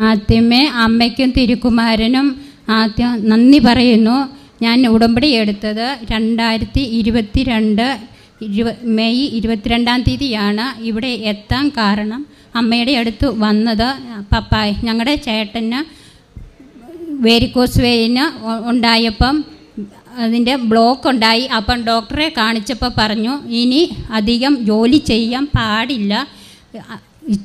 ആദ്യമേ അമ്മയ്ക്കും തിരുക്കുമാരനും ആദ്യം നന്ദി പറയുന്നു ഞാൻ ഉടമ്പടി എടുത്തത് രണ്ടായിരത്തി ഇരുപത്തി രണ്ട് ഇരുപ മെയ് ഇരുപത്തിരണ്ടാം തീയതിയാണ് ഇവിടെ എത്താൻ കാരണം അമ്മയുടെ അടുത്ത് വന്നത് പപ്പായ ഞങ്ങളുടെ ചേട്ടന് വേരിക്കോസ് വെയിന് ഉ- ഉണ്ടായപ്പം അതിൻ്റെ ബ്ലോക്ക് ഉണ്ടായി അപ്പം ഡോക്ടറെ കാണിച്ചപ്പോൾ പറഞ്ഞു ഇനി അധികം ജോലി ചെയ്യാൻ പാടില്ല അ-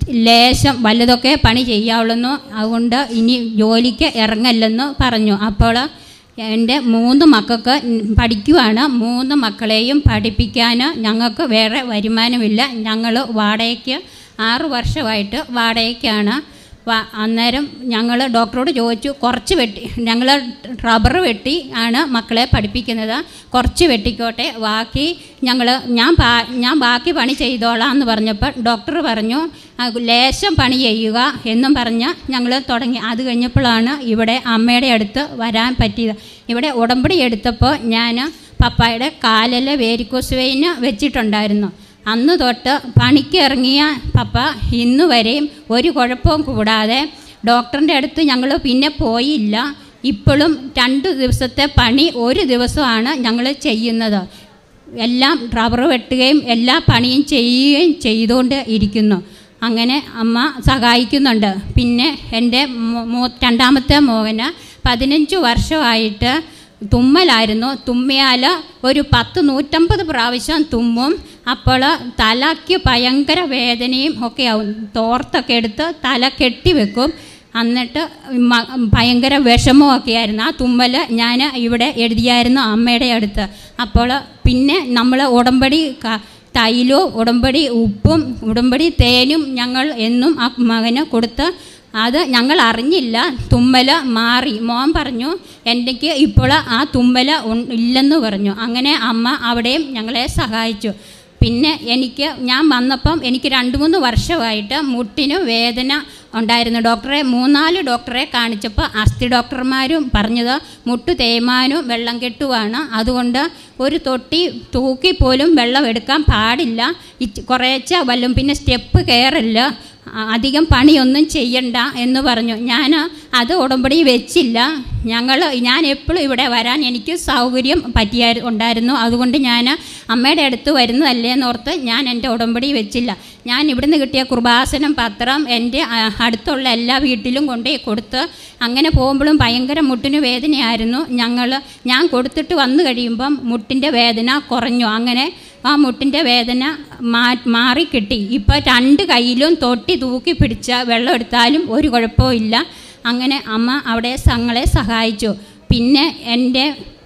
ലേശം വല്ലതൊക്കെ പണി ചെയ്യാവുള്ളൂ അതുകൊണ്ട് ഇനി ജോലിക്ക് ഇറങ്ങല്ലെന്ന് പറഞ്ഞു അപ്പോൾ എൻ്റെ മൂന്ന് മക്കൾക്ക് പഠിക്കുവാണ് മൂന്ന് മക്കളെയും പഠിപ്പിക്കാൻ ഞങ്ങൾക്ക് വേറെ വരുമാനമില്ല ഞങ്ങൾ വാടകയ്ക്ക് ആറ് വർഷമായിട്ട് വാടകയ്ക്കാണ് വ- അന്നേരം ഞങ്ങൾ ഡോക്ടറോട് ചോദിച്ചു കുറച്ച് വെട്ടി ഞങ്ങൾ റബ്ബർ വെട്ടി ആണ് മക്കളെ പഠിപ്പിക്കുന്നത് കുറച്ച് വെട്ടിക്കോട്ടെ ബാക്കി ഞങ്ങൾ ഞാൻ പാ ഞാൻ ബാക്കി പണി ചെയ്തോളാം എന്ന് പറഞ്ഞപ്പോൾ ഡോക്ടർ പറഞ്ഞു "ആ, ലേശം പണി ചെയ്യുക എന്നും പറഞ്ഞ് ഞങ്ങൾ തുടങ്ങി അത് കഴിഞ്ഞപ്പോഴാണ് ഇവിടെ അമ്മയുടെ അടുത്ത് വരാൻ പറ്റിയത് ഇവിടെ ഉടമ്പടി എടുത്തപ്പോൾ ഞാൻ പപ്പായുടെ കാലിലെ വേരിക്കോസ് വെയിന് വെച്ചിട്ടുണ്ടായിരുന്നു അന്ന് തൊട്ട് പണിക്ക് ഇറങ്ങിയ പപ്പ ഇന്ന് വരെയും ഒരു കുഴപ്പവും കൂടാതെ ഡോക്ടറിൻ്റെ അടുത്ത് ഞങ്ങൾ പിന്നെ പോയില്ല ഇപ്പോഴും രണ്ട് ദിവസത്തെ പണി ഒരു ദിവസമാണ് ഞങ്ങൾ ചെയ്യുന്നത് എല്ലാം റബ്ബർ വെട്ടുകയും എല്ലാ പണിയും ചെയ്യുകയും ചെയ്തുകൊണ്ട് ഇരിക്കുന്നു അങ്ങനെ അമ്മ സഹായിക്കുന്നുണ്ട് പിന്നെ എൻ്റെ മോ- മൂ രണ്ടാമത്തെ മോഹന് പതിനഞ്ച് വർഷമായിട്ട് തുമ്മലായിരുന്നു തുമ്മിയാൽ ഒരു പത്ത് നൂറ്റമ്പത് പ്രാവശ്യം തുമ്മും അപ്പോൾ തലയ്ക്ക് ഭയങ്കര വേദനയും ഒക്കെ ആവും തോർത്തൊക്കെ എടുത്ത് തല കെട്ടി വെക്കും എന്നിട്ട് മ- ഭയങ്കര വിഷമമൊക്കെ ആയിരുന്നു ആ തുമ്മൽ ഞാൻ ഇവിടെ എഴുതിയായിരുന്നു അമ്മയുടെ അടുത്ത് അപ്പോൾ പിന്നെ നമ്മൾ ഉടമ്പടി ക- തൈലവും ഉടമ്പടി ഉപ്പും ഉടമ്പടി തേനും ഞങ്ങൾ എന്നും ആ മകന് കൊടുത്ത് അത് ഞങ്ങൾ അറിഞ്ഞില്ല തുമ്മൽ മാറി മോൻ പറഞ്ഞു എനിക്ക് ഇപ്പോൾ ആ തുമ്മൽ ഉൺ- ഇല്ലെന്ന് പറഞ്ഞു അങ്ങനെ അമ്മ അവിടെയും ഞങ്ങളെ സഹായിച്ചു പിന്നെ എനിക്ക് ഞാൻ വന്നപ്പം എനിക്ക് രണ്ട് മൂന്ന് വർഷമായിട്ട് മുട്ടിന് വേദന ഉണ്ടായിരുന്നു ഡോക്ടറെ മൂന്നാല് ഡോക്ടറെ കാണിച്ചപ്പോൾ അസ്ഥി ഡോക്ടർമാരും പറഞ്ഞത് മുട്ട് തേയ്മാനും വെള്ളം കെട്ടുവാണ് അതുകൊണ്ട് ഒരു തൊട്ടി തൂക്കി പോലും വെള്ളം എടുക്കാൻ പാടില്ല ഇച്ച് കുറേച്ച വല്ലും പിന്നെ സ്റ്റെപ്പ് കയറില്ല അ- അധികം പണിയൊന്നും ചെയ്യണ്ട എന്ന് പറഞ്ഞു ഞാൻ അത് ഉടമ്പടി വെച്ചില്ല ഞങ്ങൾ ഞാൻ എപ്പോഴും ഇവിടെ വരാൻ എനിക്ക് സൗകര്യം പറ്റിയ ഉണ്ടായിരുന്നു അതുകൊണ്ട് ഞാൻ അമ്മയുടെ അടുത്ത് വരുന്നതല്ലേ എന്നോർത്ത് ഞാൻ എൻ്റെ ഉടമ്പടി വെച്ചില്ല ഞാൻ ഇവിടുന്ന് കിട്ടിയ കൃപാസനം പത്രം എൻ്റെ ആ, അടുത്തുള്ള എല്ലാ വീട്ടിലും കൊണ്ടുപോയി കൊടുത്ത് അങ്ങനെ പോകുമ്പോഴും ഭയങ്കര മുട്ടിന് വേദനയായിരുന്നു ഞങ്ങൾ ഞാൻ കൊടുത്തിട്ട് വന്നു കഴിയുമ്പം മുട്ടിൻ്റെ വേദന കുറഞ്ഞു അങ്ങനെ ആ മുട്ടിൻ്റെ വേദന മാ മാറി കിട്ടി ഇപ്പോൾ രണ്ട് കയ്യിലും തൊട്ടി തൂക്കി പിടിച്ച വെള്ളം എടുത്താലും ഒരു കുഴപ്പവും ഇല്ല അങ്ങനെ അമ്മ അവിടെ ഞങ്ങളെ സഹായിച്ചു പിന്നെ എൻ്റെ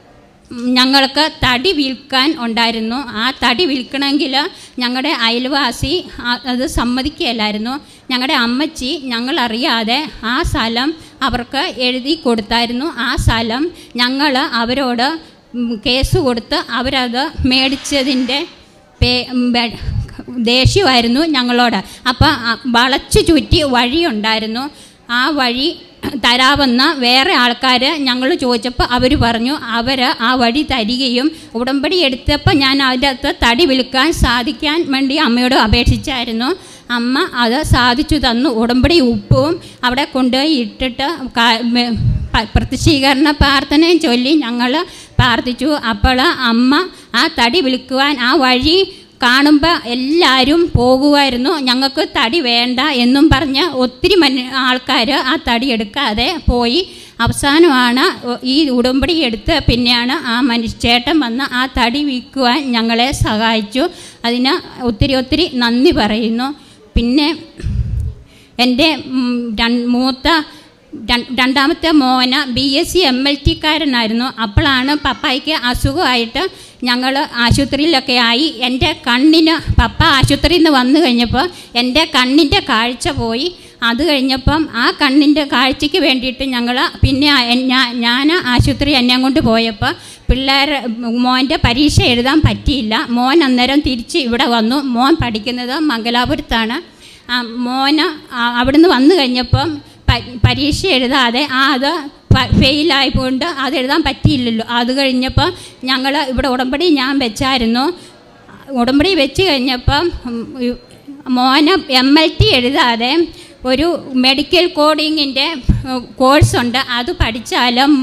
ഉം, ഞങ്ങൾക്ക് തടി വിൽക്കാൻ ഉണ്ടായിരുന്നു ആ തടി വിൽക്കണമെങ്കിൽ ഞങ്ങളുടെ അയൽവാസി ആ- അത് സമ്മതിക്കുകയില്ലായിരുന്നു ഞങ്ങളുടെ അമ്മച്ചി ഞങ്ങളറിയാതെ ആ സ്ഥലം അവർക്ക് എഴുതി കൊടുത്തായിരുന്നു ആ സ്ഥലം ഞങ്ങൾ അവരോട് ഉം, കേസ് കൊടുത്ത് അവരത് മേടിച്ചതിൻ്റെ പേ ഉം, വെ- ദേഷ്യമായിരുന്നു ഞങ്ങളോട് അപ്പം വളച്ചു ചുറ്റി വഴിയുണ്ടായിരുന്നു ആ വഴി തരാമെന്ന് വേറെ ആൾക്കാർ ഞങ്ങൾ ചോദിച്ചപ്പോൾ അവർ പറഞ്ഞു അവർ ആ വഴി തരികയും ഉടമ്പടി എടുത്തപ്പോൾ ഞാൻ അതിൻ്റെ അകത്ത് തടി വിൽക്കാൻ സാധിക്കാൻ വേണ്ടി അമ്മയോട് അപേക്ഷിച്ചായിരുന്നു അമ്മ അത് സാധിച്ചു തന്നു ഉടമ്പടി ഉപ്പും അവിടെ കൊണ്ടുപോയി ഇട്ടിട്ട് കാ- മെ- പ- പ്രത്യക്ഷീകരണ പ്രാർത്ഥനയും ചൊല്ലി ഞങ്ങൾ പ്രാർത്ഥിച്ചു അപ്പോൾ അമ്മ ആ തടി വിൽക്കുവാൻ ആ വഴി കാണുമ്പോൾ എല്ലാവരും പോകുമായിരുന്നു ഞങ്ങൾക്ക് തടി വേണ്ട എന്നും പറഞ്ഞ് ഒത്തിരി മന ആൾക്കാർ ആ തടി എടുക്കാതെ പോയി അവസാനമാണ് ഈ ഉടമ്പടി എടുത്ത് പിന്നെയാണ് ആ മനുഷ്യ ചേട്ടൻ വന്ന് ആ തടി വിൽക്കുവാൻ ഞങ്ങളെ സഹായിച്ചു അതിന് ഒത്തിരി ഒത്തിരി നന്ദി പറയുന്നു പിന്നെ എൻ്റെ ഉം, രൺ- മൂത്ത രൺ- രണ്ടാമത്തെ മോന B S C M L ടിക്കാരനായിരുന്നു അപ്പോഴാണ് പപ്പായ്ക്ക് അസുഖമായിട്ട് ഞങ്ങൾ ആശുപത്രിയിലൊക്കെ ആയി എൻ്റെ കണ്ണിന് പപ്പ ആശുപത്രിയിൽ നിന്ന് വന്നു കഴിഞ്ഞപ്പോൾ എൻ്റെ കണ്ണിൻ്റെ കാഴ്ച പോയി അത് കഴിഞ്ഞപ്പം ആ കണ്ണിൻ്റെ കാഴ്ചയ്ക്ക് വേണ്ടിയിട്ട് ഞങ്ങൾ പിന്നെ ആ- എൻ- ഞാ- ഞാൻ ആശുപത്രി എന്നെ കൊണ്ട് പോയപ്പോൾ പിള്ളേർ മോൻ്റെ പരീക്ഷ എഴുതാൻ പറ്റിയില്ല മോൻ അന്നേരം തിരിച്ച് ഇവിടെ വന്നു മോൻ പഠിക്കുന്നത് മംഗലാപുരത്താണ് ആ മോന് ആ- അവിടുന്ന് വന്നു കഴിഞ്ഞപ്പം പ- പരീക്ഷ എഴുതാതെ ആ അത് ഫെയിലായതുകൊണ്ട് അത് എഴുതാൻ പറ്റിയില്ലല്ലോ അത് കഴിഞ്ഞപ്പോൾ ഞങ്ങൾ ഇവിടെ ഉടമ്പടി ഞാൻ വെച്ചായിരുന്നു ഉടമ്പടി വെച്ച് കഴിഞ്ഞപ്പം ഉം, ഈ മോന് എം എൽ ടി എഴുതാതെ ഒരു മെഡിക്കൽ കോഡിങ്ങിൻ്റെ കോഴ്സുണ്ട് അത് പഠിച്ചാലും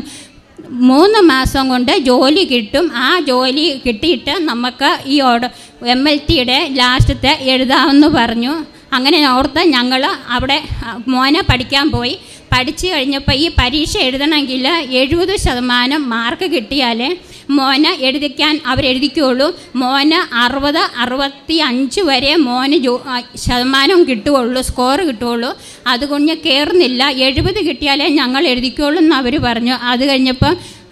മൂന്ന് മാസം കൊണ്ട് ജോലി കിട്ടും ആ ജോലി കിട്ടിയിട്ട് നമുക്ക് ഈ ഓർഡർ എം എൽ ടിയുടെ ലാസ്റ്റത്തെ എഴുതാമെന്ന് പറഞ്ഞു അങ്ങനെ ഓർത്ത് ഞങ്ങൾ അവിടെ ആ, മോനെ പഠിക്കാൻ പോയി പഠിച്ചു കഴിഞ്ഞപ്പോൾ ഈ പരീക്ഷ എഴുതണമെങ്കിൽ എഴുപത് ശതമാനം മാർക്ക് കിട്ടിയാലേ മോന് എഴുതിക്കാൻ അവരെഴുതിക്കുള്ളൂ മോന് അറുപത് അറുപത്തി അഞ്ച് വരെ മോന് ജോ ആ, ശതമാനം കിട്ടുകയുള്ളൂ സ്കോർ കിട്ടുകയുള്ളൂ അതുകൊണ്ട് കയറുന്നില്ല എഴുപത് കിട്ടിയാലേ ഞങ്ങൾ എഴുതിക്കുള്ളൂ എന്ന് അവർ പറഞ്ഞു അത് കഴിഞ്ഞപ്പോൾ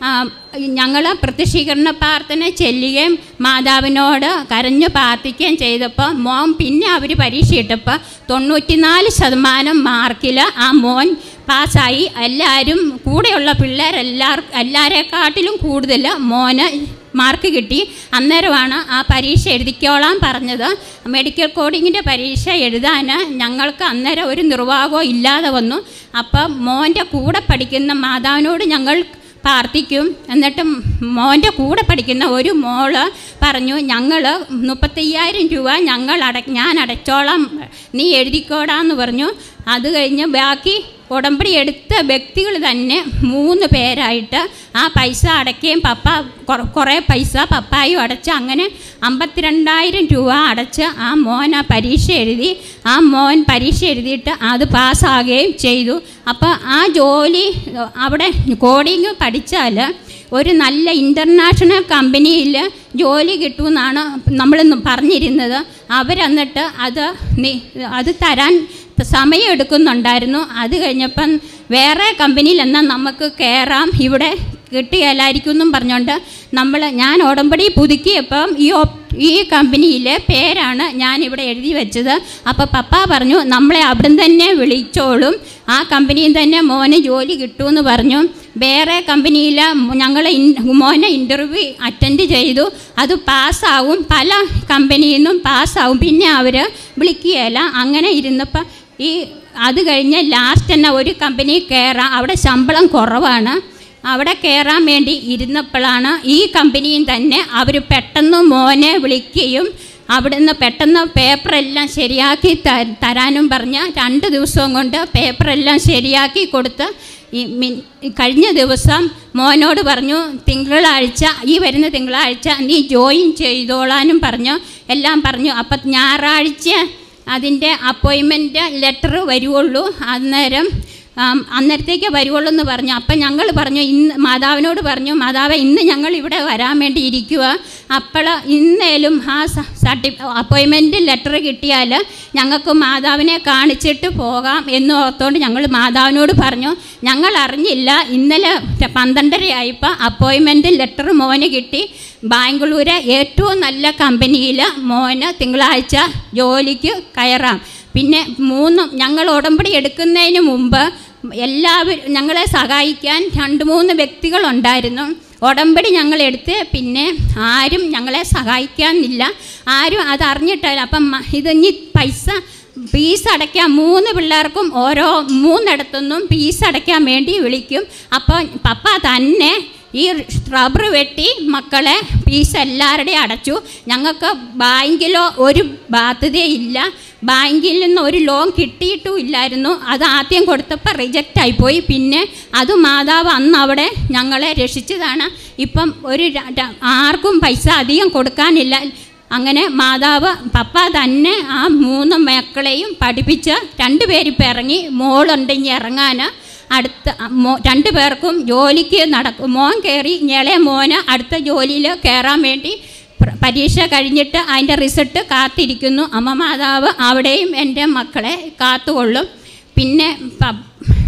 ഞങ്ങൾ പ്രത്യക്ഷീകരണ പ്രാർത്ഥന ചെല്ലുകയും മാതാവിനോട് കരഞ്ഞു പ്രാർത്ഥിക്കുകയും ചെയ്തപ്പോൾ മോൻ പിന്നെ അവർ പരീക്ഷ ഇട്ടപ്പോൾ തൊണ്ണൂറ്റിനാല് ശതമാനം മാർക്കിൽ ആ മോൻ പാസ്സായി എല്ലാവരും കൂടെയുള്ള പിള്ളേരെല്ലാർ എല്ലാവരെക്കാട്ടിലും കൂടുതൽ മോന് മാർക്ക് കിട്ടി അന്നേരമാണ് ആ പരീക്ഷ എഴുതിക്കോളാൻ പറഞ്ഞത് മെഡിക്കൽ കോഡിങ്ങിൻ്റെ പരീക്ഷ എഴുതാൻ ഞങ്ങൾക്ക് അന്നേരം ഒരു നിർവാഹവും ഇല്ലാതെ വന്നു അപ്പം മോൻ്റെ കൂടെ പഠിക്കുന്ന മാതാവിനോട് ഞങ്ങൾ പ്രാർത്ഥിക്കും എന്നിട്ട് മോൻ്റെ കൂടെ പഠിക്കുന്ന ഒരു മോള് പറഞ്ഞു ഞങ്ങൾ മുപ്പത്തയ്യായിരം രൂപ ഞങ്ങൾ അട ഞാൻ അടച്ചോളാം നീ എഴുതിക്കോടാന്ന് പറഞ്ഞു അത് കഴിഞ്ഞ് ബാക്കി ഉടമ്പടി എടുത്ത വ്യക്തികൾ തന്നെ മൂന്ന് പേരായിട്ട് ആ പൈസ അടയ്ക്കുകയും പപ്പ കൊ- കുറേ പൈസ പപ്പായും അടച്ച് അങ്ങനെ അമ്പത്തിരണ്ടായിരം രൂപ അടച്ച് ആ മോൻ ആ പരീക്ഷ എഴുതി ആ മോൻ പരീക്ഷ എഴുതിയിട്ട് അത് പാസ്സാകുകയും ചെയ്തു അപ്പോൾ ആ ജോലി അവിടെ കോഡിങ് പഠിച്ചാൽ ഒരു നല്ല ഇൻ്റർനാഷണൽ കമ്പനിയിൽ ജോലി കിട്ടുമെന്നാണ് നമ്മളിന്ന് പറഞ്ഞിരുന്നത് അവരെന്നിട്ട് അത് നി- അത് തരാൻ സമയം എടുക്കുന്നുണ്ടായിരുന്നു അത് കഴിഞ്ഞപ്പം വേറെ കമ്പനിയിൽ എന്നാൽ നമുക്ക് കയറാം ഇവിടെ കിട്ടുകയില്ലായിരിക്കും എന്നും പറഞ്ഞുകൊണ്ട് നമ്മൾ ഞാൻ ഉടമ്പടി പുതുക്കിയപ്പം ഈ ഓപ്- ഈ കമ്പനിയിലെ പേരാണ് ഞാൻ ഇവിടെ എഴുതി വെച്ചത് അപ്പോൾ പപ്പ പറഞ്ഞു നമ്മളെ അവിടെ തന്നെ വിളിച്ചോളും ആ കമ്പനിയിൽ തന്നെ മോന് ജോലി കിട്ടുമെന്ന് പറഞ്ഞു വേറെ കമ്പനിയിൽ ഞങ്ങൾ മോനെ ഇൻ്റർവ്യൂ അറ്റൻഡ് ചെയ്തു അത് പാസ്സാവും പല കമ്പനിയിൽ നിന്നും പാസ്സാവും പിന്നെ അവർ വിളിക്കുകയില്ല അങ്ങനെ ഇരുന്നപ്പോൾ ഈ അത് കഴിഞ്ഞ് ലാസ്റ്റ് തന്നെ ഒരു കമ്പനി കയറാം അവിടെ ശമ്പളം കുറവാണ് അവിടെ കയറാൻ വേണ്ടി ഇരുന്നപ്പോഴാണ് ഈ കമ്പനിയും തന്നെ അവർ പെട്ടെന്ന് മോനെ വിളിക്കുകയും അവിടുന്ന് പെട്ടെന്ന് പേപ്പറെല്ലാം ശരിയാക്കി ത- തരാനും പറഞ്ഞ് രണ്ട് ദിവസവും കൊണ്ട് പേപ്പറെല്ലാം ശരിയാക്കി കൊടുത്ത് ഈ മിൻ- ഈ കഴിഞ്ഞ ദിവസം മോനോട് പറഞ്ഞു തിങ്കളാഴ്ച ഈ വരുന്ന തിങ്കളാഴ്ച നീ ജോയിൻ ചെയ്തോളാനും പറഞ്ഞു എല്ലാം പറഞ്ഞു അപ്പം ഞായറാഴ്ച അതിൻ്റെ അപ്പോയിൻമെൻറ്റ് ലെറ്റർ വരുവുള്ളൂ അന്നേരം ആം, അന്നേരത്തേക്ക് വരുവുള്ളൂ എന്ന് പറഞ്ഞു അപ്പം ഞങ്ങൾ പറഞ്ഞു ഇന്ന് മാതാവിനോട് പറഞ്ഞു മാതാവ് ഇന്ന് ഞങ്ങൾ ഇവിടെ വരാൻ വേണ്ടി ഇരിക്കുക അപ്പോൾ ഇന്നേലും ആ സർട്ടി അപ്പോയിൻമെൻറ്റ് ലെറ്റർ കിട്ടിയാൽ ഞങ്ങൾക്ക് മാതാവിനെ കാണിച്ചിട്ട് പോകാം എന്ന് ഓർത്തുകൊണ്ട് ഞങ്ങൾ മാതാവിനോട് പറഞ്ഞു ഞങ്ങൾ അറിഞ്ഞില്ല ഇന്നലെ പന്ത്രണ്ടരയായപ്പോൾ അപ്പോയിൻമെൻറ്റ് ലെറ്റർ മോന് കിട്ടി ബാംഗ്ലൂരെ ഏറ്റവും നല്ല കമ്പനിയിൽ മോന് തിങ്കളാഴ്ച ജോലിക്ക് കയറാം പിന്നെ മൂന്ന് ഞങ്ങൾ ഉടമ്പടി എടുക്കുന്നതിന് മുമ്പ് എല്ലാവരും ഞങ്ങളെ സഹായിക്കാൻ രണ്ട് മൂന്ന് വ്യക്തികളുണ്ടായിരുന്നു ഉടമ്പടി ഞങ്ങൾ എടുത്ത് പിന്നെ ആരും ഞങ്ങളെ സഹായിക്കാനില്ല ആരും അത് അറിഞ്ഞിട്ടില്ല അപ്പം മ- ഇത് ഇനി പൈസ ഫീസ് അടയ്ക്കാൻ മൂന്ന് പിള്ളേർക്കും ഓരോ മൂന്നിടത്തുനിന്നും ഫീസ് അടയ്ക്കാൻ വേണ്ടി വിളിക്കും അപ്പോൾ പപ്പ തന്നെ ഈ റബ്ബർ വെട്ടി മക്കളെ ഫീസ് എല്ലാവരുടെയും അടച്ചു ഞങ്ങൾക്ക് ബാങ്കിലോ ഒരു ബാധ്യതയില്ല ബാങ്കിൽ നിന്ന് ഒരു ലോൺ കിട്ടിയിട്ടും ഇല്ലായിരുന്നു അത് ആദ്യം കൊടുത്തപ്പോൾ റിജക്റ്റ് ആയിപ്പോയി പിന്നെ അത് മാതാവ് അന്ന് അവിടെ ഞങ്ങളെ രക്ഷിച്ചതാണ് ഇപ്പം ഒരു ര- ര- ആർക്കും പൈസ അധികം കൊടുക്കാനില്ല അങ്ങനെ മാതാവ് പപ്പ തന്നെ ആ മൂന്ന് മക്കളെയും പഠിപ്പിച്ച് രണ്ടുപേരിപ്പോൾ ഇറങ്ങി മോളുണ്ടെങ്കിൽ ഇറങ്ങാൻ അടുത്ത മോ രണ്ട് പേർക്കും ജോലിക്ക് നടക്കും മോൻ കയറി ഇളയ മോന് അടുത്ത ജോലിയിൽ കയറാൻ വേണ്ടി പ്ര- പരീക്ഷ കഴിഞ്ഞിട്ട് അതിൻ്റെ റിസൾട്ട് കാത്തിരിക്കുന്നു അമ്മ മാതാവ് അവിടെയും എൻ്റെ മക്കളെ കാത്തുകൊള്ളും പിന്നെ പ-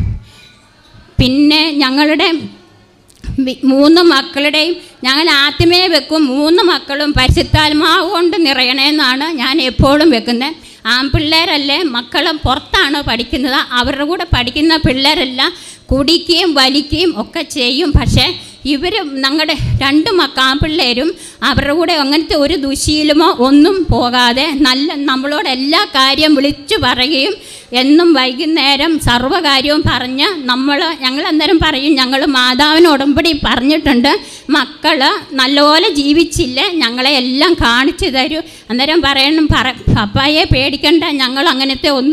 പിന്നെ ഞങ്ങളുടെ വി- മൂന്ന് മക്കളുടെയും ഞങ്ങൾ ആദ്യമേ വെക്കും മൂന്ന് മക്കളും പരിശുദ്ധാത്മാവ് കൊണ്ട് നിറയണമെന്നാണ് ഞാൻ എപ്പോഴും വെക്കുന്നത് ആൺപിള്ളേരല്ലേ മക്കളും പുറത്താണ് പഠിക്കുന്നത് അവരുടെ കൂടെ പഠിക്കുന്ന പിള്ളേരെല്ലാം കുടിക്കുകയും വലിക്കുകയും ഒക്കെ ചെയ്യും പക്ഷേ ഇവർ ഞങ്ങളുടെ രണ്ട് മക്കാമ്പിള്ളേരും അവരുടെ കൂടെ അങ്ങനത്തെ ഒരു ദുശീലമോ ഒന്നും പോകാതെ നല്ല നമ്മളോട് എല്ലാ കാര്യം വിളിച്ചു പറയുകയും എന്നും വൈകുന്നേരം സർവ്വകാര്യവും പറഞ്ഞ് നമ്മൾ ഞങ്ങൾ അന്നേരം പറയും ഞങ്ങൾ മാതാവിന് ഉടമ്പടി പറഞ്ഞിട്ടുണ്ട് മക്കൾ നല്ലപോലെ ജീവിച്ചില്ലേ ഞങ്ങളെ എല്ലാം കാണിച്ചു തരൂ അന്നേരം പറയണം പറ പപ്പായെ പേടിക്കണ്ട ഞങ്ങൾ അങ്ങനത്തെ ഒന്നും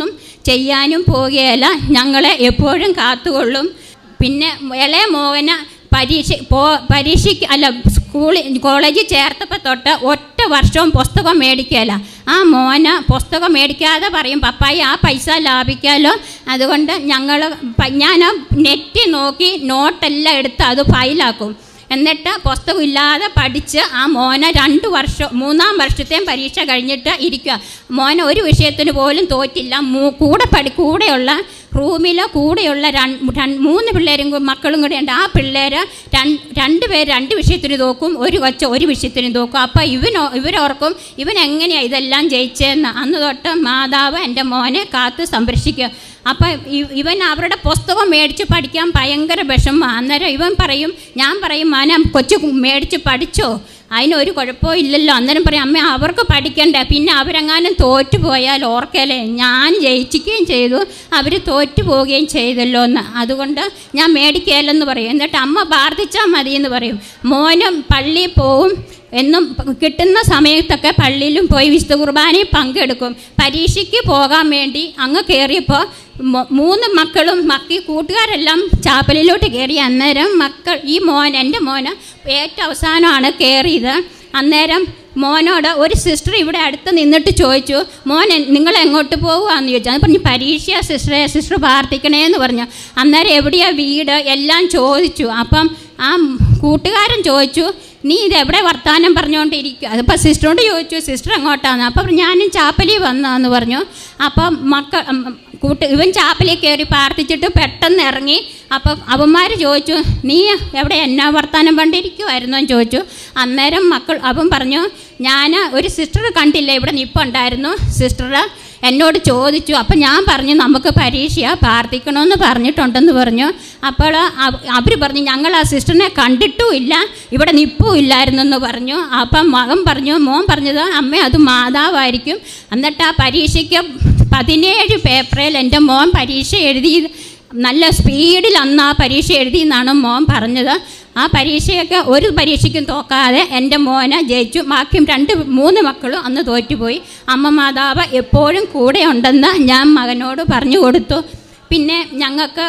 ചെയ്യാനും പോകുകയില്ല ഞങ്ങളെ എപ്പോഴും കാത്തുകൊള്ളും പിന്നെ ഇളയ മോഹന പരീക്ഷ പോ പരീക്ഷയ്ക്ക് അല്ല സ്കൂളിൽ കോളേജിൽ ചേർത്തപ്പോൾ തൊട്ട് ഒറ്റ വർഷവും പുസ്തകം മേടിക്കുകയില്ല ആ മോന പുസ്തകം മേടിക്കാതെ പറയും പപ്പായി ആ പൈസ ലാഭിക്കാമല്ലോ അതുകൊണ്ട് ഞങ്ങൾ ഞാൻ നെറ്റ് നോക്കി നോട്ടെല്ലാം എടുത്ത് അത് ഫയലാക്കും എന്നിട്ട് പുസ്തകം ഇല്ലാതെ പഠിച്ച് ആ മോനെ രണ്ട് വർഷം മൂന്നാം വർഷത്തെയും പരീക്ഷ കഴിഞ്ഞിട്ട് ഇരിക്കുക മോനെ ഒരു വിഷയത്തിന് പോലും തോറ്റില്ല മൂ കൂടെ പഠി കൂടെയുള്ള റൂമിൽ കൂടെയുള്ള രണ്ട് മൂന്ന് പിള്ളേരും കൂ- മക്കളും കൂടെ ഉണ്ട് ആ പിള്ളേർ രണ്ട് പേര് രണ്ട് വിഷയത്തിന് തോക്കും ഒരു കൊച്ച ഒരു വിഷയത്തിന് തോക്കും അപ്പോൾ ഇവനോ ഇവരോർക്കും ഇവൻ എങ്ങനെയാണ് ഇതെല്ലാം ജയിച്ചതെന്ന് അന്ന് തൊട്ട് മാതാവ് എൻ്റെ മോനെ കാത്ത് സംരക്ഷിക്കുക അപ്പം ഇ- ഇവൻ അവരുടെ പുസ്തകം മേടിച്ച് പഠിക്കാൻ ഭയങ്കര വിഷമം അന്നേരം ഇവൻ പറയും ഞാൻ പറയും മാന കൊച്ചു മേടിച്ച് പഠിച്ചോ അതിനൊരു കുഴപ്പവും ഇല്ലല്ലോ അന്നേരം പറയും അമ്മ അവർക്ക് പഠിക്കണ്ടേ പിന്നെ അവരെങ്ങാനും തോറ്റു പോയാൽ ഓർക്കലേ ഞാൻ ജയിച്ചിക്കുകയും ചെയ്തു അവർ തോറ്റു പോവുകയും ചെയ്തല്ലോ എന്ന് അതുകൊണ്ട് ഞാൻ മേടിക്കുകയില്ലെന്ന് പറയും എന്നിട്ട് അമ്മ പ്രാർത്ഥിച്ചാൽ മതി എന്ന് പറയും മോനും പള്ളിയിൽ പോവും എന്നും പ- കിട്ടുന്ന സമയത്തൊക്കെ പള്ളിയിലും പോയി വിശുദ്ധ കുർബാനയിൽ പങ്കെടുക്കും പരീക്ഷയ്ക്ക് പോകാൻ വേണ്ടി അങ്ങ് കയറിയപ്പോൾ മൊ- മൂന്ന് മക്കളും മക്കി കൂട്ടുകാരെല്ലാം ചാപ്പലിലോട്ട് കയറി അന്നേരം മക്കൾ ഈ മോൻ എൻ്റെ മോന് ഏറ്റവും അവസാനമാണ് കയറിയത് അന്നേരം മോനോട് ഒരു സിസ്റ്റർ ഇവിടെ അടുത്ത് നിന്നിട്ട് ചോദിച്ചു മോൻ എ- നിങ്ങൾ എങ്ങോട്ട് പോകുകയെന്ന് ചോദിച്ചു അത് പറഞ്ഞു പരീക്ഷ സിസ്റ്ററെ സിസ്റ്റർ പ്രാർത്ഥിക്കണേന്ന് പറഞ്ഞു അന്നേരം എവിടെയാ വീട് എല്ലാം ചോദിച്ചു അപ്പം ആ കൂട്ടുകാരൻ ചോദിച്ചു നീ ഇത് എവിടെ വർത്തമാനം പറഞ്ഞുകൊണ്ടിരിക്കുക അതിപ്പോൾ സിസ്റ്ററോട് ചോദിച്ചു സിസ്റ്റർ എങ്ങോട്ടാന്ന് അപ്പം ഞാനും ചാപ്പലി വന്നതെന്ന് പറഞ്ഞു അപ്പം മക്കൾ ഉം, കൂട്ട് ഇവൻ ചാപ്പലിൽ കയറി പ്രാർത്ഥിച്ചിട്ട് പെട്ടെന്ന് ഇറങ്ങി അപ്പം അവന്മാർ ചോദിച്ചു നീ എവിടെ എന്നാ വർത്തമാനം കണ്ടിരിക്കുമായിരുന്നു എന്ന് ചോദിച്ചു അന്നേരം മക്കൾ അവൻ പറഞ്ഞു ഞാൻ ഒരു സിസ്റ്റർ കണ്ടില്ല ഇവിടെ നിപ്പുണ്ടായിരുന്നു സിസ്റ്റർ എന്നോട് ചോദിച്ചു അപ്പം ഞാൻ പറഞ്ഞു നമുക്ക് പരീക്ഷ പ്രാർത്ഥിക്കണമെന്ന് പറഞ്ഞിട്ടുണ്ടെന്ന് പറഞ്ഞു അപ്പോൾ അവർ പറഞ്ഞു ഞങ്ങൾ ആ സിസ്റ്ററിനെ കണ്ടിട്ടും ഇല്ല ഇവിടെ നിപ്പും ഇല്ലായിരുന്നെന്ന് പറഞ്ഞു അപ്പം മകൻ പറഞ്ഞു മോൻ പറഞ്ഞത് അമ്മ അത് മാതാവായിരിക്കും എന്നിട്ട് ആ പരീക്ഷയ്ക്ക് പതിനേഴ് പേപ്പറിൽ എൻ്റെ മോൻ പരീക്ഷ എഴുതി നല്ല സ്പീഡിൽ അന്ന് ആ പരീക്ഷ എഴുതി എന്നാണ് മോൻ പറഞ്ഞത് ആ പരീക്ഷയൊക്കെ ഒരു പരീക്ഷയ്ക്കും തോക്കാതെ എൻ്റെ മോനെ ജയിച്ചു ബാക്കിയും രണ്ട് മൂന്ന് മക്കളും അന്ന് തോറ്റുപോയി അമ്മ മാതാവ് എപ്പോഴും കൂടെ ഉണ്ടെന്ന് ഞാൻ മകനോട് പറഞ്ഞു കൊടുത്തു പിന്നെ ഞങ്ങൾക്ക്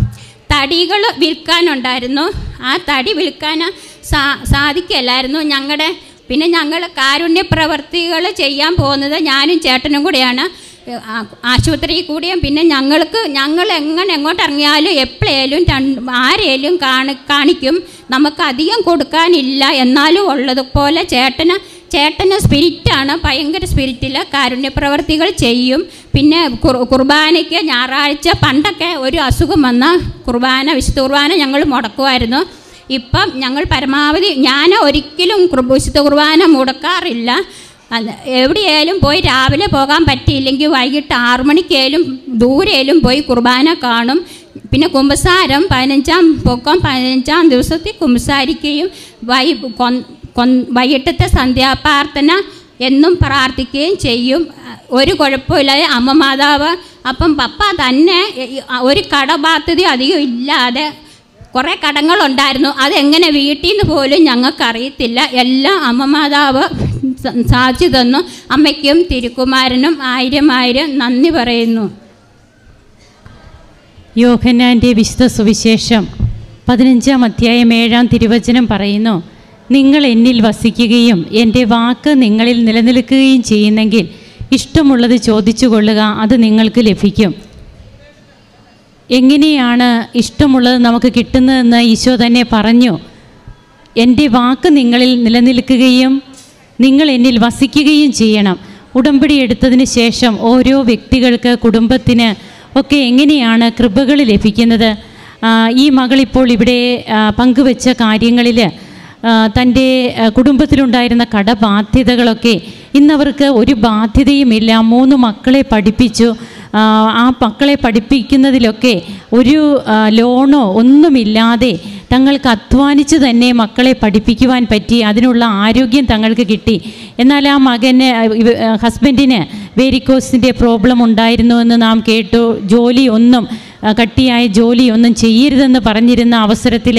തടികൾ വിൽക്കാനുണ്ടായിരുന്നു ആ തടി വിൽക്കാൻ സാ സാധിക്കല്ലായിരുന്നു ഞങ്ങളുടെ പിന്നെ ഞങ്ങൾ കാരുണ്യ പ്രവർത്തികൾ ചെയ്യാൻ പോകുന്നത് ഞാനും ചേട്ടനും കൂടെയാണ് ആ- ആശുപത്രിയിൽ കൂടിയും പിന്നെ ഞങ്ങൾക്ക് ഞങ്ങൾ എങ്ങനെ എങ്ങോട്ട് ഇറങ്ങിയാലും എപ്പോഴേലും രണ്ട് ആരേലും കാണി കാണിക്കും നമുക്ക് അധികം കൊടുക്കാനില്ല എന്നാലും ഉള്ളതുപോലെ ചേട്ടന് ചേട്ടന് സ്പിരിറ്റാണ് ഭയങ്കര സ്പിരിറ്റിൽ കാരുണ്യ പ്രവർത്തികൾ ചെയ്യും പിന്നെ കുർ- കുർബാനയ്ക്ക് ഞായറാഴ്ച പണ്ടൊക്കെ ഒരു അസുഖം വന്ന കുർബാന വിശുദ്ധ കുർബാന ഞങ്ങൾ മുടക്കുമായിരുന്നു ഇപ്പം ഞങ്ങൾ പരമാവധി ഞാൻ ഒരിക്കലും കുർ- വിശുദ്ധ കുർബാന മുടക്കാറില്ല അത് എവിടെയായാലും പോയി രാവിലെ പോകാൻ പറ്റിയില്ലെങ്കിൽ വൈകിട്ട് ആറു മണിക്കേലും ദൂരേലും പോയി കുർബാന കാണും പിന്നെ കുമ്പസാരം പതിനഞ്ചാം പൊക്കം പതിനഞ്ചാം ദിവസത്തിൽ കുമ്പസാരിക്കുകയും വൈ കൊൻ- കൊൻ- വൈകിട്ടത്തെ സന്ധ്യാപ്രാർത്ഥന എന്നും പ്രാർത്ഥിക്കുകയും ചെയ്യും ഒരു കുഴപ്പമില്ലാതെ അമ്മ മാതാവ് അപ്പം പപ്പ തന്നെ ഈ- ഒരു കടബാധ്യത അധികം ഇല്ലാതെ കുറേ കടങ്ങളുണ്ടായിരുന്നു അതെങ്ങനെ വീട്ടിൽ നിന്ന് പോലും ഞങ്ങൾക്കറിയത്തില്ല എല്ലാം അമ്മ മാതാവ് സ- സാധിച്ചു തന്നു അമ്മയ്ക്കും തിരുക്കുമാരനും ആയിരം ആയിരം നന്ദി പറയുന്നു യോഹന്നാൻ്റെ വിശുദ്ധ സുവിശേഷം പതിനഞ്ചാം അധ്യായം ഏഴാം തിരുവചനം പറയുന്നു നിങ്ങൾ എന്നിൽ വസിക്കുകയും എൻ്റെ വാക്ക് നിങ്ങളിൽ നിലനിൽക്കുകയും ചെയ്യുന്നെങ്കിൽ ഇഷ്ടമുള്ളത് ചോദിച്ചു കൊള്ളുക അത് നിങ്ങൾക്ക് ലഭിക്കും എങ്ങനെയാണ് ഇഷ്ടമുള്ളത് നമുക്ക് കിട്ടുന്നതെന്ന് ഈശോ തന്നെ പറഞ്ഞു എൻ്റെ വാക്ക് നിങ്ങളിൽ നിലനിൽക്കുകയും നിങ്ങൾ എന്നിൽ വസിക്കുകയും ചെയ്യണം ഉടമ്പടി എടുത്തതിന് ശേഷം ഓരോ വ്യക്തികൾക്ക് കുടുംബത്തിന് ഒക്കെ എങ്ങനെയാണ് കൃപകൾ ലഭിക്കുന്നത് ആ, ഈ മകളിപ്പോൾ ഇവിടെ ആ, പങ്കുവെച്ച കാര്യങ്ങളിൽ തൻ്റെ ആ, കുടുംബത്തിലുണ്ടായിരുന്ന കടബാധ്യതകളൊക്കെ ഇന്നവർക്ക് ഒരു ബാധ്യതയുമില്ല മൂന്ന് മക്കളെ പഠിപ്പിച്ചു ആ, ആ മക്കളെ പഠിപ്പിക്കുന്നതിലൊക്കെ ഒരു ആ, ലോണോ ഒന്നുമില്ലാതെ തങ്ങൾക്ക് അധ്വാനിച്ച് തന്നെ മക്കളെ പഠിപ്പിക്കുവാൻ പറ്റി അതിനുള്ള ആരോഗ്യം തങ്ങൾക്ക് കിട്ടി എന്നാൽ ആ മകന് ഇവ- ഹസ്ബൻഡിന് വേരിക്കോസിൻ്റെ പ്രോബ്ലം ഉണ്ടായിരുന്നുവെന്ന് നാം കേട്ടു ജോലി ഒന്നും ആ, കട്ടിയായ ജോലി ഒന്നും ചെയ്യരുതെന്ന് പറഞ്ഞിരുന്ന അവസരത്തിൽ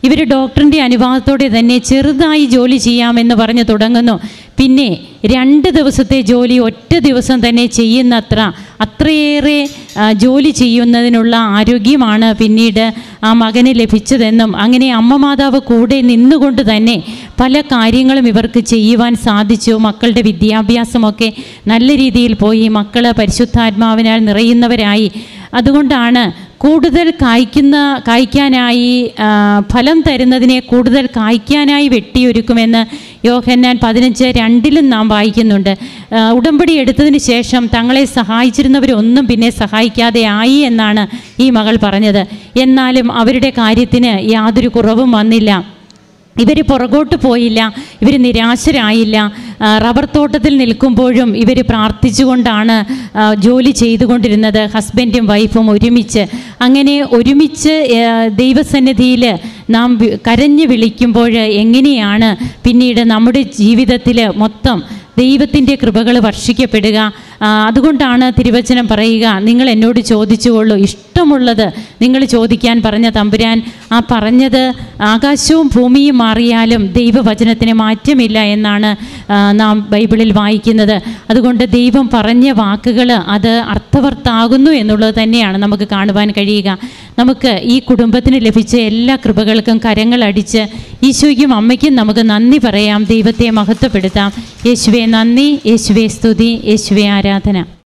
ഇവർ ഡോക്ടറിൻ്റെ അനുവാദത്തോടെ തന്നെ ചെറുതായി ജോലി ചെയ്യാമെന്ന് പറഞ്ഞ് തുടങ്ങുന്നു പിന്നെ രണ്ട് ദിവസത്തെ ജോലി ഒറ്റ ദിവസം തന്നെ ചെയ്യുന്നത്ര അത്രയേറെ ആ, ജോലി ചെയ്യുന്നതിനുള്ള ആരോഗ്യമാണ് പിന്നീട് ആ മകന് ലഭിച്ചതെന്നും അങ്ങനെ അമ്മ മാതാവ് കൂടെ നിന്നുകൊണ്ട് തന്നെ പല കാര്യങ്ങളും ഇവർക്ക് ചെയ്യുവാൻ സാധിച്ചു മക്കളുടെ വിദ്യാഭ്യാസമൊക്കെ നല്ല രീതിയിൽ പോയി മക്കൾ പരിശുദ്ധാത്മാവിനാൽ നിറയുന്നവരായി അതുകൊണ്ടാണ് കൂടുതൽ കായ്ക്കുന്ന കായ്ക്കാനായി ആ, ഫലം തരുന്നതിനെ കൂടുതൽ കായ്ക്കാനായി വെട്ടിയൊരുക്കുമെന്ന് യോഹന്നാൻ പതിനഞ്ച് രണ്ടിലും നാം വായിക്കുന്നുണ്ട് ആ, ഉടമ്പടി എടുത്തതിന് ശേഷം തങ്ങളെ സഹായിച്ചിരുന്നവരൊന്നും പിന്നെ സഹായിക്കാതെ ആയി എന്നാണ് ഈ മകൾ പറഞ്ഞത് എന്നാലും അവരുടെ കാര്യത്തിന് യാതൊരു കുറവും വന്നില്ല ഇവർ പുറകോട്ട് പോയില്ല ഇവർ നിരാശരായില്ല ആ, റബ്ബർ തോട്ടത്തിൽ നിൽക്കുമ്പോഴും ഇവർ പ്രാർത്ഥിച്ചുകൊണ്ടാണ് ആ, ജോലി ചെയ്തുകൊണ്ടിരുന്നത് ഹസ്ബൻഡും വൈഫും ഒരുമിച്ച് അങ്ങനെ ഒരുമിച്ച് ആ, ദൈവസന്നിധിയിൽ നാം വി- കരഞ്ഞു വിളിക്കുമ്പോൾ എങ്ങനെയാണ് പിന്നീട് നമ്മുടെ ജീവിതത്തിൽ മൊത്തം ദൈവത്തിൻ്റെ കൃപകൾ വർഷിക്കപ്പെടുക ആ, അതുകൊണ്ടാണ് തിരുവചനം പറയുക നിങ്ങൾ എന്നോട് ചോദിച്ചുകൊള്ളൂ ഇഷ്ടമുള്ളത് നിങ്ങൾ ചോദിക്കാൻ പറഞ്ഞ തമ്പുരാൻ ആ പറഞ്ഞത് ആകാശവും ഭൂമിയും മാറിയാലും ദൈവവചനത്തിന് മാറ്റമില്ല എന്നാണ് ആ, നാം ബൈബിളിൽ വായിക്കുന്നത് അതുകൊണ്ട് ദൈവം പറഞ്ഞ വാക്കുകൾ അത് അർത്ഥവർത്താകുന്നു എന്നുള്ളത് തന്നെയാണ് നമുക്ക് കാണുവാൻ കഴിയുക നമുക്ക് ഈ കുടുംബത്തിന് ലഭിച്ച എല്ലാ കൃപകൾക്കും കരങ്ങളടിച്ച് ഈശോയ്ക്കും അമ്മയ്ക്കും നമുക്ക് നന്ദി പറയാം ദൈവത്തെ മഹത്വപ്പെടുത്താം യേശുവെ നന്ദി യേശുവെ സ്തുതി യേശുവെ ആരാധന